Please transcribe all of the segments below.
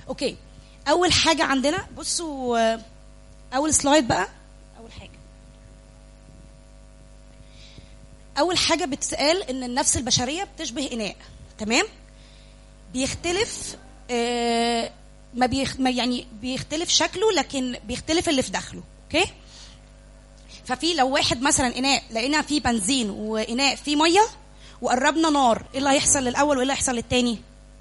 اوكي اول حاجه عندنا بصوا آه، اول سلايد بقى اول حاجه اول حاجه بتسال ان النفس البشريه بتشبه اناء تمام بيختلف آه ما, بيخ ما يعني بيختلف شكله لكن بيختلف اللي في داخله اوكي ففي لو واحد مثلا اناء لقينا فيه بنزين واناء فيه ميه وقربنا نار ايه اللي هيحصل للاول وايه اللي هيحصل للتاني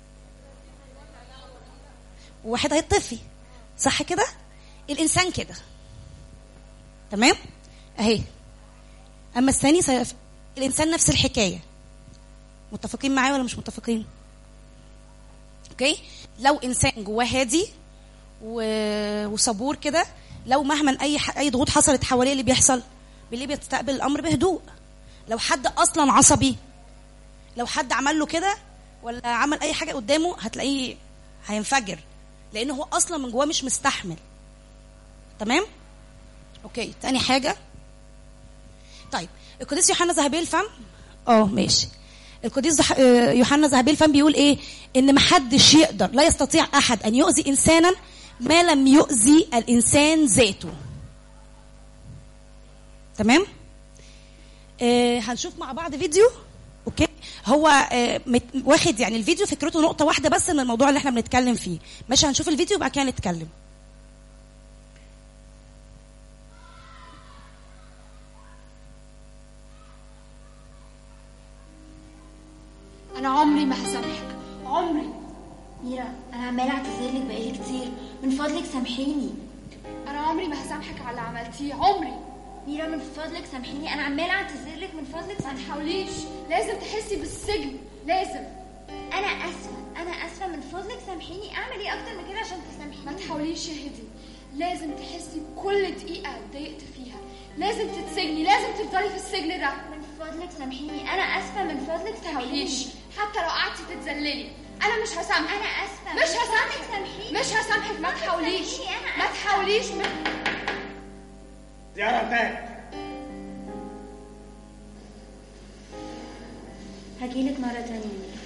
وواحد هيطفي صح كده الانسان كده تمام اهي اما الثاني سيف... الانسان نفس الحكايه متفقين معايا ولا مش متفقين اوكي لو انسان جواه هادي و... وصبور كده لو مهما اي ح... اي ضغوط حصلت حواليه اللي بيحصل باللي بيستقبل الامر بهدوء لو حد اصلا عصبي لو حد عمل له كده ولا عمل اي حاجه قدامه هتلاقيه هينفجر لانه هو اصلا من جواه مش مستحمل تمام اوكي تاني حاجه طيب القديس يوحنا ذهبي الفم اه ماشي القديس زح- آه، يوحنا ذهبي الفم بيقول ايه ان محدش يقدر لا يستطيع احد ان يؤذي انسانا ما لم يؤذي الانسان ذاته تمام آه هنشوف مع بعض فيديو اوكي هو آه مت... واخد يعني الفيديو فكرته نقطه واحده بس من الموضوع اللي احنا بنتكلم فيه ماشي هنشوف الفيديو وبعد كده نتكلم انا عمري ما هسامحك عمري ميرا انا عماله اعتذر لك بقالي كتير من فضلك سامحيني انا عمري ما هسامحك على اللي عملتيه عمري ميرا من فضلك سامحيني انا عماله اعتذر لك من فضلك ما سامحيني تحاوليش لازم تحسي بالسجن لازم انا اسفه انا اسفه من فضلك سامحيني اعمل ايه اكتر من كده عشان ما تسامحيني تحاوليش يا هدي لازم تحسي بكل دقيقة اتضايقت فيها لازم تتسجني لازم تفضلي في السجن ده من فضلك سامحيني انا اسفه من فضلك ما تحاوليش سامحيني حتى لو قعدتي تتذللي انا مش هسامحك انا اسفه مش من فضلك هسامحك سامحيني مش هسامحك ما تحاوليش سامحيني، أنا ما آسفة. تحاوليش ما... زيارة انتهت هجيلك مره تانية ميرا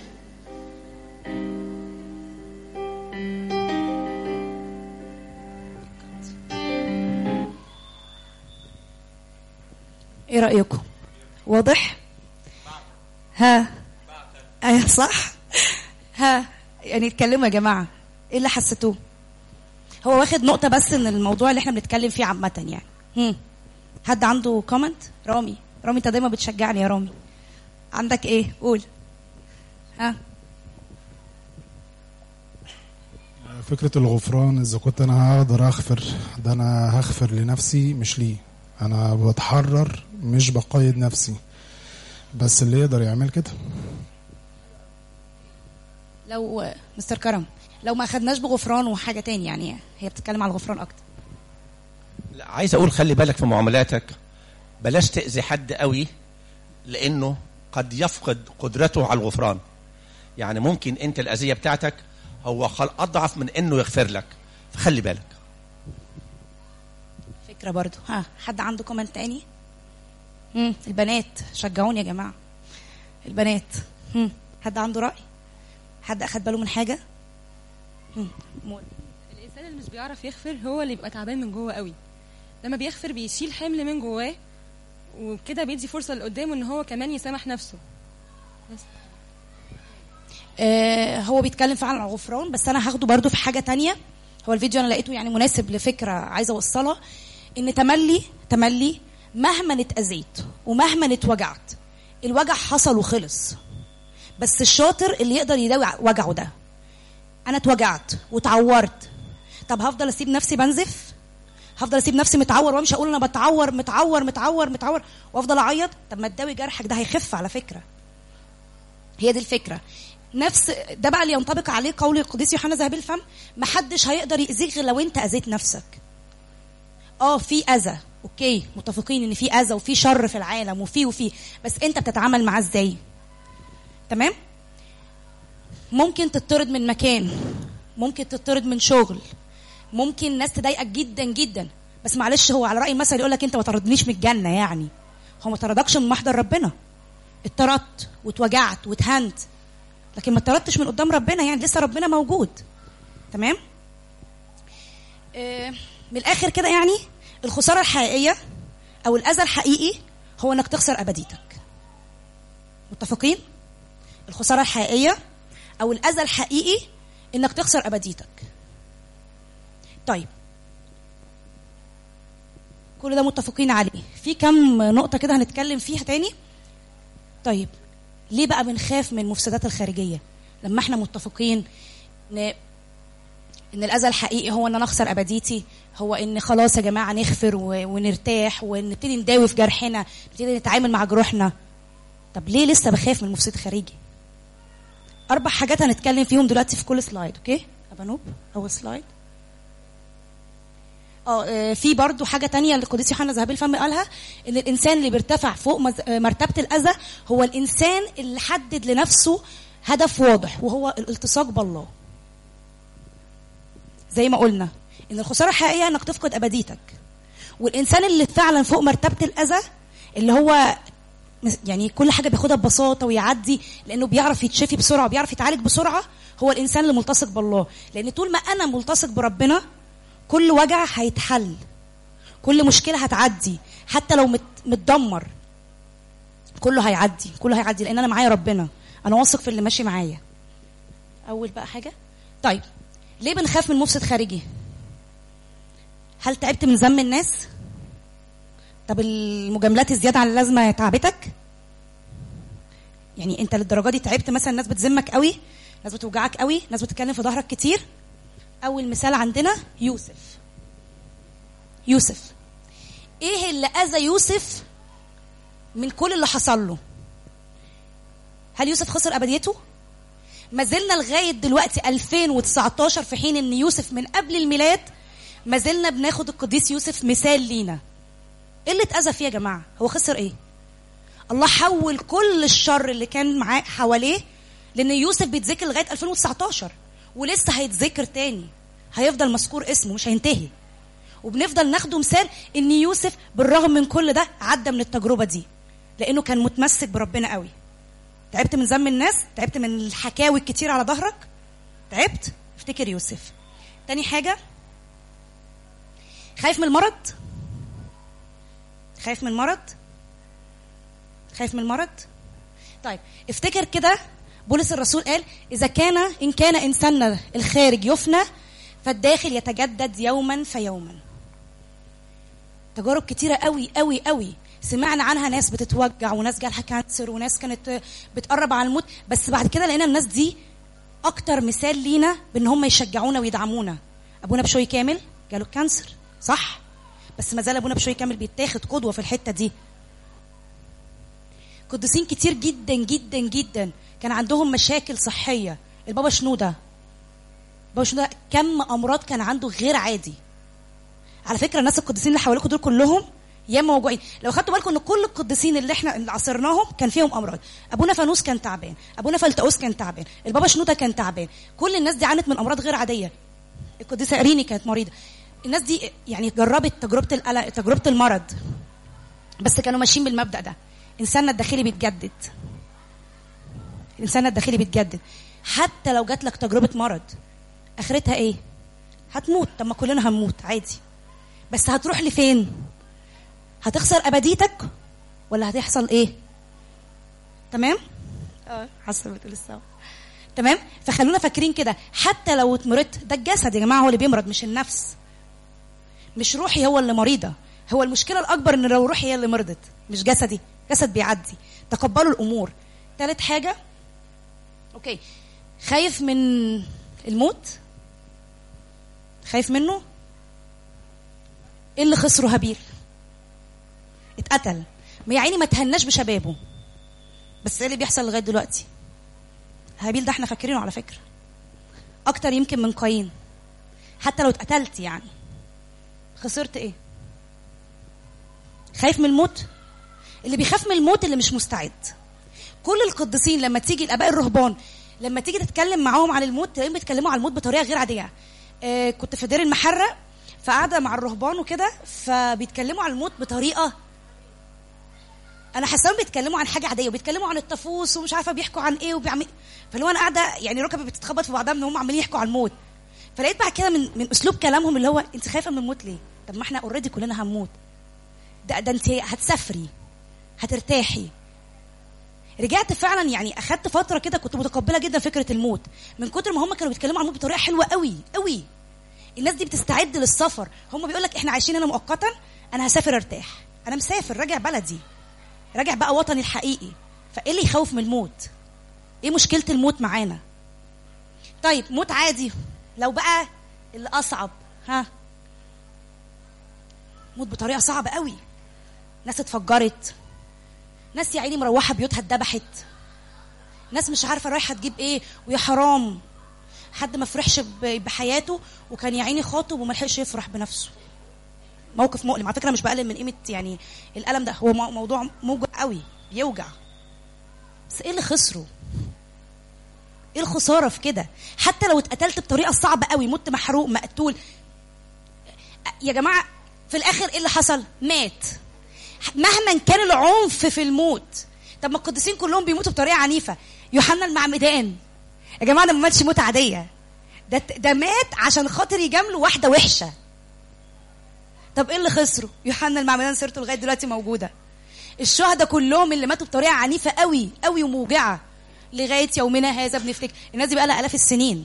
ايه رايكم واضح ها ايوه صح ها يعني اتكلموا يا جماعه ايه اللي حسيتوه هو واخد نقطه بس من الموضوع اللي احنا بنتكلم فيه عامه يعني هم. حد عنده كومنت رامي رامي انت دايما بتشجعني يا رامي عندك ايه قول ها فكرة الغفران إذا كنت أنا هقدر أغفر ده أنا هغفر لنفسي مش ليه أنا بتحرر مش بقيد نفسي بس اللي يقدر يعمل كده لو مستر كرم لو ما اخدناش بغفران وحاجه تاني يعني هي بتتكلم على الغفران اكتر لا عايز اقول خلي بالك في معاملاتك بلاش تاذي حد قوي لانه قد يفقد قدرته على الغفران يعني ممكن انت الاذيه بتاعتك هو خل- اضعف من انه يغفر لك فخلي بالك فكره برضو ها حد عنده كومنت تاني مم. البنات شجعوني يا جماعه البنات مم. حد عنده راي حد اخد باله من حاجه مم. مول. الانسان اللي مش بيعرف يغفر هو اللي بيبقى تعبان من جوه قوي لما بيغفر بيشيل حمل من جواه وكده بيدي فرصه اللي قدامه ان هو كمان يسامح نفسه آه هو بيتكلم فعلا عن الغفران بس انا هاخده برضو في حاجه تانية هو الفيديو انا لقيته يعني مناسب لفكره عايزه اوصلها ان تملي تملي مهما اتاذيت ومهما اتوجعت الوجع حصل وخلص بس الشاطر اللي يقدر يداوي وجعه ده انا اتوجعت واتعورت طب هفضل اسيب نفسي بنزف هفضل اسيب نفسي متعور وامشي اقول انا بتعور متعور متعور متعور وافضل اعيط طب ما تداوي جرحك ده هيخف على فكره هي دي الفكره نفس ده بقى اللي ينطبق عليه قول القديس يوحنا ذهبي الفم محدش هيقدر يأذيك غير لو انت اذيت نفسك اه في اذى اوكي متفقين ان في اذى وفي شر في العالم وفي وفي بس انت بتتعامل معاه ازاي تمام ممكن تطرد من مكان ممكن تطرد من شغل ممكن ناس تضايقك جدا جدا بس معلش هو على راي المثل يقول لك انت ما طردنيش من الجنه يعني هو ما طردكش من محضر ربنا اتطردت واتوجعت واتهنت لكن ما اتطردتش من قدام ربنا يعني لسه ربنا موجود تمام آه، من الاخر كده يعني الخساره الحقيقيه او الاذى الحقيقي هو انك تخسر ابديتك متفقين الخساره الحقيقيه او الاذى الحقيقي انك تخسر ابديتك طيب كل ده متفقين عليه في كم نقطه كده هنتكلم فيها تاني طيب ليه بقى بنخاف من المفسدات الخارجيه لما احنا متفقين ان ان الاذى الحقيقي هو ان انا اخسر ابديتي هو ان خلاص يا جماعه نغفر و- ونرتاح ونبتدي نداوي في جرحنا نبتدي نتعامل مع جروحنا طب ليه لسه بخاف من المفسد الخارجي اربع حاجات هنتكلم فيهم دلوقتي في كل سلايد اوكي ابانوب اول سلايد اه آه، في برضو حاجه تانية اللي القديس يوحنا ذهبي الفم قالها ان الانسان اللي بيرتفع فوق مز- آه، مرتبه الاذى هو الانسان اللي حدد لنفسه هدف واضح وهو الالتصاق بالله زي ما قلنا ان الخساره الحقيقيه انك تفقد ابديتك والانسان اللي فعلا فوق مرتبه الاذى اللي هو مس- يعني كل حاجه بياخدها ببساطه ويعدي لانه بيعرف يتشفي بسرعه وبيعرف يتعالج بسرعه هو الانسان اللي ملتصق بالله لان طول ما انا ملتصق بربنا كل وجع هيتحل كل مشكله هتعدي حتى لو مت متدمر كله هيعدي كله هيعدي لان انا معايا ربنا انا واثق في اللي ماشي معايا اول بقى حاجه طيب ليه بنخاف من مفسد خارجي هل تعبت من ذم الناس طب المجاملات الزياده عن اللازمه تعبتك يعني انت للدرجه دي تعبت مثلا الناس بتذمك قوي ناس بتوجعك قوي ناس بتتكلم في ظهرك كتير اول مثال عندنا يوسف يوسف ايه اللي اذى يوسف من كل اللي حصل له هل يوسف خسر ابديته ما زلنا لغايه دلوقتي 2019 في حين ان يوسف من قبل الميلاد ما زلنا بناخد القديس يوسف مثال لينا ايه اللي اتاذى فيه يا جماعه هو خسر ايه الله حول كل الشر اللي كان معاه حواليه لان يوسف بيتذكر لغايه 2019 ولسه هيتذكر تاني هيفضل مذكور اسمه مش هينتهي وبنفضل ناخده مثال ان يوسف بالرغم من كل ده عدى من التجربه دي لانه كان متمسك بربنا قوي تعبت من ذم الناس تعبت من الحكاوي الكتير على ظهرك تعبت افتكر يوسف تاني حاجه خايف من المرض خايف من المرض خايف من المرض طيب افتكر كده بولس الرسول قال اذا كان ان كان انساننا الخارج يفنى فالداخل يتجدد يوما فيوما تجارب كتيره قوي قوي قوي سمعنا عنها ناس بتتوجع وناس جالها كانسر وناس كانت بتقرب على الموت بس بعد كده لقينا الناس دي اكتر مثال لينا بان هم يشجعونا ويدعمونا ابونا بشوي كامل جاله كانسر صح بس ما زال ابونا بشوي كامل بيتاخد قدوه في الحته دي قديسين كتير جدا جدا جدا كان عندهم مشاكل صحيه البابا شنوده بابا شنوده كم امراض كان عنده غير عادي على فكره الناس القديسين اللي حواليكم دول كلهم ياما موجوعين لو خدتوا بالكم ان كل القديسين اللي احنا اللي عاصرناهم كان فيهم امراض ابونا فانوس كان تعبان ابونا فلتؤوس كان تعبان البابا شنوده كان تعبان كل الناس دي عانت من امراض غير عاديه القديسه اريني كانت مريضه الناس دي يعني جربت تجربه القلق تجربه المرض بس كانوا ماشيين بالمبدا ده انساننا الداخلي بيتجدد انساننا الداخلي بيتجدد حتى لو جات لك تجربه مرض اخرتها ايه هتموت طب ما كلنا هنموت عادي بس هتروح لفين هتخسر ابديتك ولا هتحصل ايه تمام اه حاسه بتقول السوا تمام فخلونا فاكرين كده حتى لو اتمرضت ده الجسد يا جماعه هو اللي بيمرض مش النفس مش روحي هو اللي مريضه هو المشكله الاكبر ان لو روحي هي اللي مرضت مش جسدي جسد بيعدي تقبلوا الامور ثالث حاجه اوكي خايف من الموت خايف منه ايه اللي خسره هابيل اتقتل ما يا عيني ما تهناش بشبابه بس ايه اللي بيحصل لغايه دلوقتي هابيل ده احنا فاكرينه على فكره اكتر يمكن من قايين حتى لو اتقتلت يعني خسرت ايه خايف من الموت اللي بيخاف من الموت اللي مش مستعد كل القديسين لما تيجي الاباء الرهبان لما تيجي تتكلم معاهم عن الموت تلاقيهم بيتكلموا عن الموت بطريقه غير عاديه آه كنت في دير المحرق فقاعده مع الرهبان وكده فبيتكلموا عن الموت بطريقه انا حاساهم بيتكلموا عن حاجه عاديه وبيتكلموا عن الطفوس ومش عارفه بيحكوا عن ايه وبيعمل فاللي هو انا قاعده يعني ركبي بتتخبط في بعضها ان هم عمالين يحكوا عن الموت فلقيت بعد كده من من اسلوب كلامهم اللي هو انت خايفه من الموت ليه طب ما احنا اوريدي كلنا هنموت ده ده انت هتسافري هترتاحي رجعت فعلا يعني اخدت فتره كده كنت متقبله جدا فكره الموت من كتر ما هم كانوا بيتكلموا عن الموت بطريقه حلوه قوي قوي الناس دي بتستعد للسفر هم بيقول لك احنا عايشين هنا مؤقتا انا هسافر ارتاح انا مسافر راجع بلدي راجع بقى وطني الحقيقي فايه اللي يخوف من الموت ايه مشكله الموت معانا طيب موت عادي لو بقى اللي اصعب ها موت بطريقه صعبه قوي ناس اتفجرت ناس يا عيني مروحه بيوتها اتذبحت ناس مش عارفه رايحه تجيب ايه ويا حرام حد ما فرحش ب- بحياته وكان يا عيني خاطب وما لحقش يفرح بنفسه موقف مؤلم على فكره مش بقلل من قيمه يعني الالم ده هو مو- موضوع موجع قوي بيوجع بس ايه اللي خسره ايه الخساره في كده حتى لو اتقتلت بطريقه صعبه قوي مت محروق مقتول يا جماعه في الاخر ايه اللي حصل مات مهما كان العنف في الموت طب ما القديسين كلهم بيموتوا بطريقه عنيفه يوحنا المعمدان يا جماعه ده ما ماتش موت عاديه ده ده مات عشان خاطر يجامله واحده وحشه طب ايه اللي خسره يوحنا المعمدان سيرته لغايه دلوقتي موجوده الشهداء كلهم اللي ماتوا بطريقه عنيفه قوي قوي وموجعه لغايه يومنا هذا بنفتكر الناس دي بقى لها الاف السنين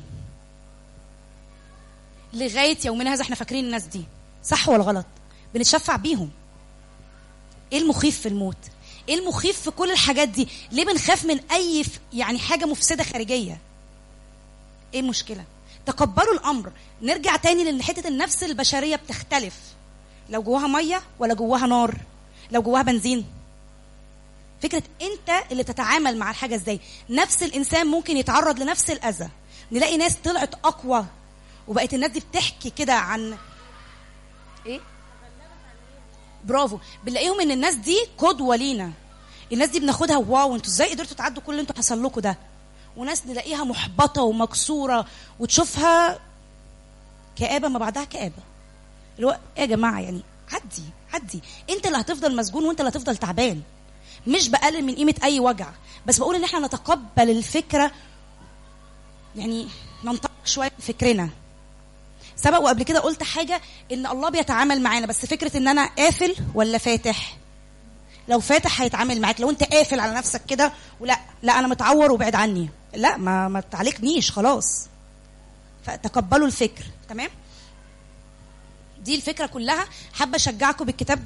لغايه يومنا هذا احنا فاكرين الناس دي صح ولا غلط بنتشفع بيهم ايه المخيف في الموت ايه المخيف في كل الحاجات دي ليه بنخاف من اي ف- يعني حاجه مفسده خارجيه ايه المشكله تقبلوا الامر نرجع تاني لان حته النفس البشريه بتختلف لو جواها ميه ولا جواها نار لو جواها بنزين فكره انت اللي تتعامل مع الحاجه ازاي نفس الانسان ممكن يتعرض لنفس الاذى نلاقي ناس طلعت اقوى وبقت الناس دي بتحكي كده عن ايه برافو بنلاقيهم ان الناس دي قدوه لينا الناس دي بناخدها واو انتوا ازاي قدرتوا تعدوا كل اللي انتوا حصل لكم ده وناس نلاقيها محبطه ومكسوره وتشوفها كآبه ما بعدها كآبه اللي هو إيه يا جماعه يعني عدي عدي انت اللي هتفضل مسجون وانت اللي هتفضل تعبان مش بقلل من قيمه اي وجع بس بقول ان احنا نتقبل الفكره يعني ننطق شويه من فكرنا سبق وقبل كده قلت حاجه ان الله بيتعامل معانا بس فكره ان انا قافل ولا فاتح لو فاتح هيتعامل معاك لو انت قافل على نفسك كده ولا لا انا متعور وبعد عني لا ما ما تعالجنيش خلاص فتقبلوا الفكر تمام دي الفكره كلها حابه اشجعكم بالكتاب